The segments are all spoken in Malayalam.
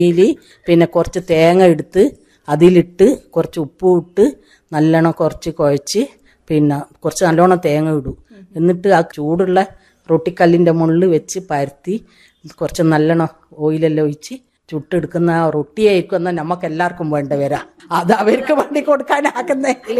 ഇതിൽ പിന്നെ കുറച്ച് തേങ്ങ എടുത്ത് അതിലിട്ട് കുറച്ച് ഉപ്പും ഇട്ട് നല്ലോണം കുറച്ച് കുഴച്ച് പിന്നെ കുറച്ച് നല്ലോണം തേങ്ങ ഇടും എന്നിട്ട് ആ ചൂടുള്ള റൊട്ടിക്കല്ലിൻ്റെ മുകളിൽ വെച്ച് പരത്തി കുറച്ച് നല്ലോണം ഓയിലെല്ലാം ഒഴിച്ച് ചുട്ടെടുക്കുന്ന ആ റൊട്ടിയായിരിക്കും എന്നാൽ നമുക്ക് എല്ലാവർക്കും വേണ്ട വരാം അത് അവർക്ക് വേണ്ടി കൊടുക്കാനാക്കുന്നെങ്കിൽ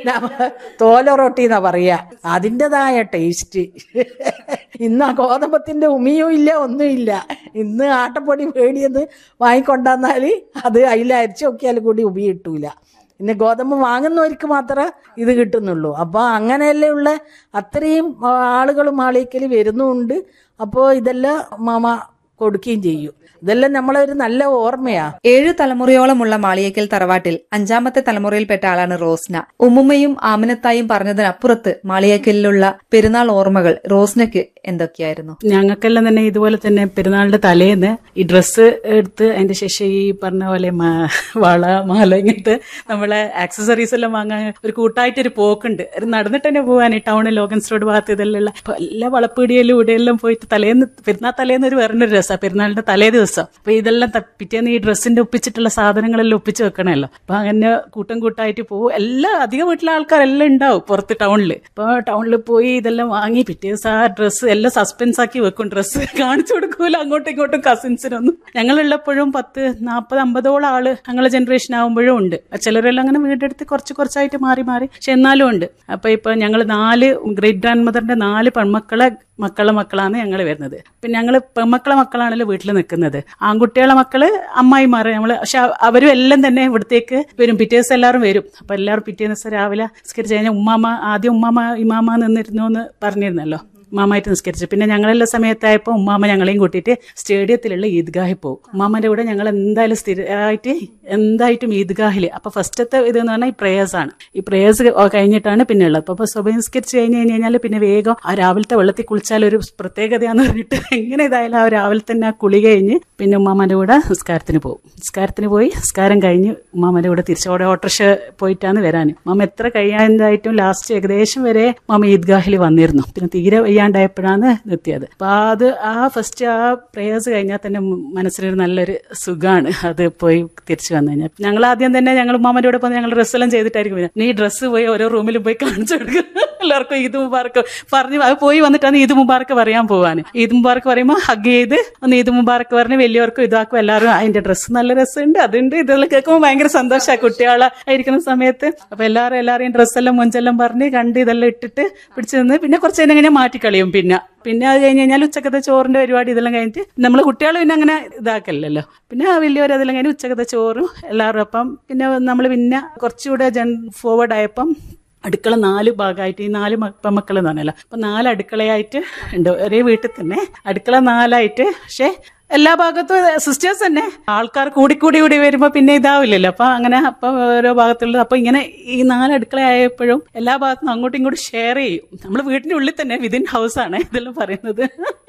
തോല റൊട്ടി എന്നാ പറയാ അതിൻ്റെതായ ടേസ്റ്റ് ഇന്ന് ആ ഗോതമ്പത്തിന്റെ ഉമിയും ഇല്ല ഒന്നുമില്ല ഇന്ന് ആട്ടപ്പൊടി പേടിയെന്ന് വാങ്ങിക്കൊണ്ടുവന്നാൽ അത് അതിൽ അരിച്ചു നോക്കിയാൽ കൂടി ഉമി കിട്ടൂല പിന്നെ ഗോതമ്പ് വാങ്ങുന്നവർക്ക് മാത്രമേ ഇത് കിട്ടുന്നുള്ളൂ അപ്പോൾ അങ്ങനെയല്ലേ ഉള്ള അത്രയും ആളുകൾ മാളിക്കൽ വരുന്നുമുണ്ട് അപ്പോൾ ഇതെല്ലാം മാമ കൊടുക്കുകയും ചെയ്യും ഇതെല്ലാം നമ്മളെ ഒരു നല്ല ഓർമ്മയാ ഏഴു തലമുറയോളമുള്ള മാളിയേക്കൽ തറവാട്ടിൽ അഞ്ചാമത്തെ തലമുറയിൽപ്പെട്ട ആളാണ് റോസ്ന ഉമ്മുമ്മയും ആമിനത്തായും പറഞ്ഞതിനപ്പുറത്ത് മാളിയേക്കലിലുള്ള പെരുന്നാൾ ഓർമ്മകൾ റോസ്നയ്ക്ക് എന്തൊക്കെയായിരുന്നു ഞങ്ങൾക്കെല്ലാം തന്നെ ഇതുപോലെ തന്നെ പെരുന്നാളിന്റെ തലേന്ന് ഈ ഡ്രസ്സ് എടുത്ത് അതിന്റെ ശേഷം ഈ പറഞ്ഞ പോലെ മാ- വള മാല ഇങ്ങനത്തെ നമ്മളെ ആക്സസറീസ് എല്ലാം വാങ്ങാൻ ഒരു കൂട്ടായിട്ടൊരു പോക്കുണ്ട് ഒരു നടന്നിട്ട് തന്നെ പോകാൻ ഈ ടൗണിൽ ലോഗൻസ് റോഡ് ഭാഗത്ത് ഇതെല്ലാം ഇപ്പൊ എല്ലാ വളപ്പീടിയിലും ഇവിടെയെല്ലാം പോയിട്ട് തലേന്ന് പെരുന്നാൾ തലേന്ന് ഒരു വേറൊരു രസമാണ് പെരുന്നാളിന്റെ തലേ ദിവസം അപ്പൊ ഇതെല്ലാം ത- പിറ്റേന്ന് ഈ ഡ്രസ്സിന്റെ ഒപ്പിച്ചിട്ടുള്ള സാധനങ്ങളെല്ലാം ഒപ്പിച്ച് വെക്കണമല്ലോ അപ്പൊ അങ്ങനെ കൂട്ടം കൂട്ടായിട്ട് പോകും എല്ലാ അധികം വീട്ടിലെ ആൾക്കാരെല്ലാം ഉണ്ടാവും പുറത്ത് ടൗണിൽ അപ്പൊ ടൗണിൽ പോയി ഇതെല്ലാം വാങ്ങി പിറ്റേ ദിവസം ആ ഡ്രസ്സ് എല്ലാം സസ്പെൻസ് ആക്കി വെക്കും ഡ്രസ്സ് കാണിച്ചു കൊടുക്കൂല അങ്ങോട്ടും ഇങ്ങോട്ടും കസിൻസിനൊന്നും ഞങ്ങളുള്ളപ്പോഴും പത്ത് നാൽപ്പത് അമ്പതോളം ആള് ഞങ്ങളെ ജനറേഷൻ ആകുമ്പോഴും ഉണ്ട് ചിലരെല്ലാം അങ്ങനെ വീടെടുത്ത് കുറച്ച് കുറച്ചായിട്ട് മാറി മാറി പക്ഷെ എന്നാലും ഉണ്ട് അപ്പൊ ഇപ്പൊ ഞങ്ങൾ നാല് ഗ്രേറ്റ് ഗ്രാൻഡ് മദറിന്റെ നാല് പെൺമക്കളെ മക്കളെ മക്കളാണ് ഞങ്ങൾ വരുന്നത് പിന്നെ ഞങ്ങൾ പെൺമക്കളെ മക്കളാണല്ലോ വീട്ടിൽ നിൽക്കുന്നത് ആൺകുട്ടികളെ മക്കള് അമ്മായിമാരെ നമ്മള് പക്ഷെ അവരും എല്ലാം തന്നെ ഇവിടത്തേക്ക് വരും പിറ്റേ ദിവസം എല്ലാവരും വരും അപ്പൊ എല്ലാവരും പിറ്റേ ദിവസം രാവിലെ നിസ്കരിച്ച് കഴിഞ്ഞാൽ ഉമ്മാമ ആദ്യം ഉമ്മാമ ഇമാമ നിന്നിരുന്നു എന്ന് പറഞ്ഞിരുന്നല്ലോ ഉമ്മാമായിട്ട് നിസ്കരിച്ചു പിന്നെ ഞങ്ങളെല്ലാം സമയത്തായപ്പോൾ ഉമ്മാമ ഞങ്ങളെയും കൂട്ടിയിട്ട് സ്റ്റേഡിയത്തിലുള്ള ഈദ്ഗാഹിൽ പോകും ഉമ്മാമന്റെ കൂടെ ഞങ്ങൾ എന്തായാലും സ്ഥിരമായിട്ട് എന്തായിട്ടും ഈദ്ഗാഹിൽ അപ്പൊ ഫസ്റ്റത്തെ ഇത് എന്ന് പറഞ്ഞാൽ ഈ പ്രേയേഴ്സ് ആണ് ഈ പ്രേയേഴ്സ് കഴിഞ്ഞിട്ടാണ് പിന്നെ ഉള്ളത് അപ്പൊ സ്വഭ നിസ്കരിച്ച് കഴിഞ്ഞ് കഴിഞ്ഞ് കഴിഞ്ഞാൽ പിന്നെ വേഗം ആ രാവിലത്തെ വെള്ളത്തിൽ കുളിച്ചാൽ ഒരു പ്രത്യേകതയാന്ന് പറഞ്ഞിട്ട് എങ്ങനെ ഇതായാലും ആ രാവിലെ തന്നെ ആ കുളി കഴിഞ്ഞ് പിന്നെ ഉമ്മാമന്റെ കൂടെ നിസ്കാരത്തിന് പോകും നിസ്കാരത്തിന് പോയി നിസ്കാരം കഴിഞ്ഞ് ഉമ്മാമന്റെ കൂടെ തിരിച്ചോടെ ഓട്ടർഷ പോയിട്ടാണ് വരാൻ മാമ എത്ര കഴിയാണ്ടായിട്ടും ലാസ്റ്റ് ഏകദേശം വരെ മാമ ഈദ്ഗാഹിൽ വന്നിരുന്നു പിന്നെ തീരെ വയ്യാണ്ടായപ്പോഴാണ് നിർത്തിയത് അപ്പൊ അത് ആ ഫസ്റ്റ് ആ പ്രേയേഴ്സ് കഴിഞ്ഞാൽ തന്നെ മനസ്സിനൊരു നല്ലൊരു സുഖമാണ് അത് പോയി തിരിച്ചു വന്നു കഴിഞ്ഞാൽ ഞങ്ങൾ ആദ്യം തന്നെ ഞങ്ങൾ ഉമ്മാമന്റെ കൂടെ പോകുന്ന ഞങ്ങൾ ഡ്രസ്സെല്ലാം ചെയ്തിട്ടായിരിക്കും വരുന്നത്. നീ ഡ്രസ്സ് പോയി ഓരോ റൂമിലും പോയി കാണിച്ചു കൊടുക്കുക എല്ലാവർക്കും ഈദ് മുബാർക്ക് പറഞ്ഞു അത് പോയി വന്നിട്ടാണ് ഈദ് മുബാർക്ക് പറയാൻ പോവാൻ ഈദ് മുബാർക്ക് പറയുമ്പോൾ ഹഗ് ചെയ്ത് ഒന്ന് ഈദ് മുബാർക്ക് പറഞ്ഞ് വലിയവർക്കും ഇതാക്കും എല്ലാവരും അതിന്റെ ഡ്രസ്സ് നല്ല രസമുണ്ട് അതുണ്ട് ഇതെല്ലാം കേൾക്കുമ്പോൾ ഭയങ്കര സന്തോഷമാണ് കുട്ടികളെ ആയിരിക്കുന്ന സമയത്ത് അപ്പൊ എല്ലാവരും എല്ലാവരെയും ഡ്രസ്സെല്ലാം മുഞ്ചെല്ലാം പറഞ്ഞ് കണ്ട് ഇതെല്ലാം ഇട്ടിട്ട് പിടിച്ചു നിന്ന് പിന്നെ കുറച്ച് നേരം കഴിഞ്ഞാൽ മാറ്റിക്കളിയും പിന്നെ പിന്നെ അത് കഴിഞ്ഞ് കഴിഞ്ഞാൽ ഉച്ചക്കത്തെ ചോറിന്റെ പരിപാടി ഇതെല്ലാം കഴിഞ്ഞിട്ട് നമ്മൾ കുട്ടികൾ പിന്നെ അങ്ങനെ ഇതാക്കല്ലല്ലോ പിന്നെ വലിയവർ അതെല്ലാം കഴിഞ്ഞ് ഉച്ചക്കത്തെ ചോറും എല്ലാവരും അപ്പം പിന്നെ നമ്മൾ പിന്നെ കുറച്ചുകൂടെ ജൻ ഫോർവേഡ് ആയപ്പം അടുക്കള നാല് ഭാഗമായിട്ട് ഈ നാല് മക്കൾ എന്ന് പറഞ്ഞല്ലോ അപ്പൊ നാല് അടുക്കളയായിട്ട് ഉണ്ട് ഒരേ വീട്ടിൽ തന്നെ അടുക്കള നാലായിട്ട് പക്ഷെ എല്ലാ ഭാഗത്തും സിസ്റ്റേഴ്സ് തന്നെ ആൾക്കാർ കൂടി കൂടി കൂടി വരുമ്പോ പിന്നെ ഇതാവില്ലല്ലോ അപ്പൊ അങ്ങനെ അപ്പൊ ഓരോ ഭാഗത്തുള്ളത് അപ്പൊ ഇങ്ങനെ ഈ നാല് അടുക്കള ആയപ്പോഴും എല്ലാ ഭാഗത്തും അങ്ങോട്ടും ഇങ്ങോട്ടും ഷെയർ ചെയ്യും നമ്മൾ വീടിന്റെ ഉള്ളിൽ തന്നെ വിതിൻ ഹൗസ് ആണ് ഇതെല്ലാം പറയുന്നത്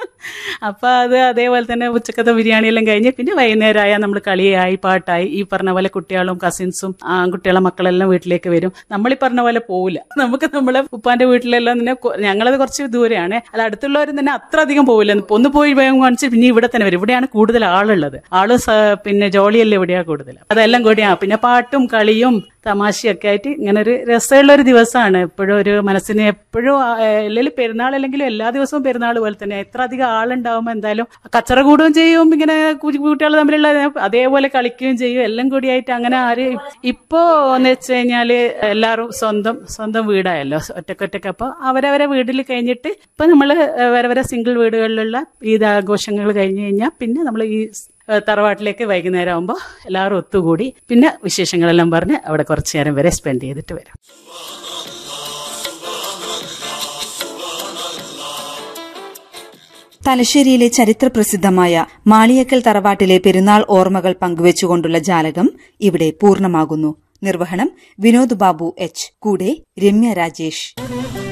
അപ്പൊ അത് അതേപോലെ തന്നെ ഉച്ചക്കത്തെ ബിരിയാണി എല്ലാം കഴിഞ്ഞ് പിന്നെ വൈകുന്നേരമായ നമ്മൾ കളിയായി പാട്ടായി ഈ പറഞ്ഞ പോലെ കുട്ടികളും കസിൻസും ആൺകുട്ടികളെ മക്കളെല്ലാം വീട്ടിലേക്ക് വരും നമ്മൾ ഈ പറഞ്ഞ പോലെ പോവില്ല നമുക്ക് നമ്മളെ ഉപ്പാന്റെ വീട്ടിലെല്ലാം തന്നെ കൊ- ഞങ്ങളത് കുറച്ച് ദൂരെയാണ് അല്ല അടുത്തുള്ളവരും തന്നെ അത്ര അധികം പോവില്ല ഒന്ന് പോയി വേഗം കാണിച്ച് പിന്നെ ഇവിടെ തന്നെ വരും ഇവിടെയാണ് കൂടുതൽ ആളുള്ളത് ആള് സ- പിന്നെ ജോളിയല്ലേ ഇവിടെയാ കൂടുതൽ അതെല്ലാം കൂടിയാ പിന്നെ പാട്ടും കളിയും തമാശയൊക്കെ ആയിട്ട് ഇങ്ങനെ ഒരു രസമുള്ള ഒരു ദിവസമാണ് എപ്പോഴും ഒരു മനസ്സിന് എപ്പോഴും അല്ലെങ്കിൽ പെരുന്നാൾ അല്ലെങ്കിലും എല്ലാ ദിവസവും പെരുന്നാൾ പോലെ തന്നെ എത്ര അധികം ആളുണ്ടാവുമ്പോൾ എന്തായാലും കച്ചറ കൂടുകയും ചെയ്യും ഇങ്ങനെ കുട്ടികൾ തമ്മിലുള്ള അതേപോലെ കളിക്കുകയും ചെയ്യും എല്ലാം കൂടിയായിട്ട് അങ്ങനെ ആര് ഇപ്പോ എന്ന് വെച്ച് കഴിഞ്ഞാല് എല്ലാവരും സ്വന്തം സ്വന്തം വീടായല്ലോ ഒറ്റക്കൊറ്റക്ക് അപ്പൊ അവരവരെ വീട്ടിൽ കഴിഞ്ഞിട്ട് ഇപ്പൊ നമ്മള് വരെ വരെ സിംഗിൾ വീടുകളിലുള്ള ഈദ് ആഘോഷങ്ങൾ കഴിഞ്ഞ് കഴിഞ്ഞാൽ പിന്നെ നമ്മൾ ഈ ഏഹ് തറവാട്ടിലേക്ക് വൈകുന്നേരം ആകുമ്പോൾ എല്ലാവരും ഒത്തുകൂടി പിന്നെ വിശേഷങ്ങളെല്ലാം പറഞ്ഞ് അവിടെ കുറച്ചു നേരം വരെ സ്പെൻഡ് ചെയ്തിട്ട് വരും തലശ്ശേരിയിലെ ചരിത്രപ്രസിദ്ധമായ മാളിയക്കൽ തറവാട്ടിലെ പെരുന്നാൾ ഓർമ്മകൾ പങ്കുവച്ചുകൊണ്ടുള്ള ജാലകം ഇവിടെ പൂർണ്ണമാകുന്നു നിർവഹണം വിനോദ് ബാബു എച്ച് കൂടെ രമ്യ രാജേഷ്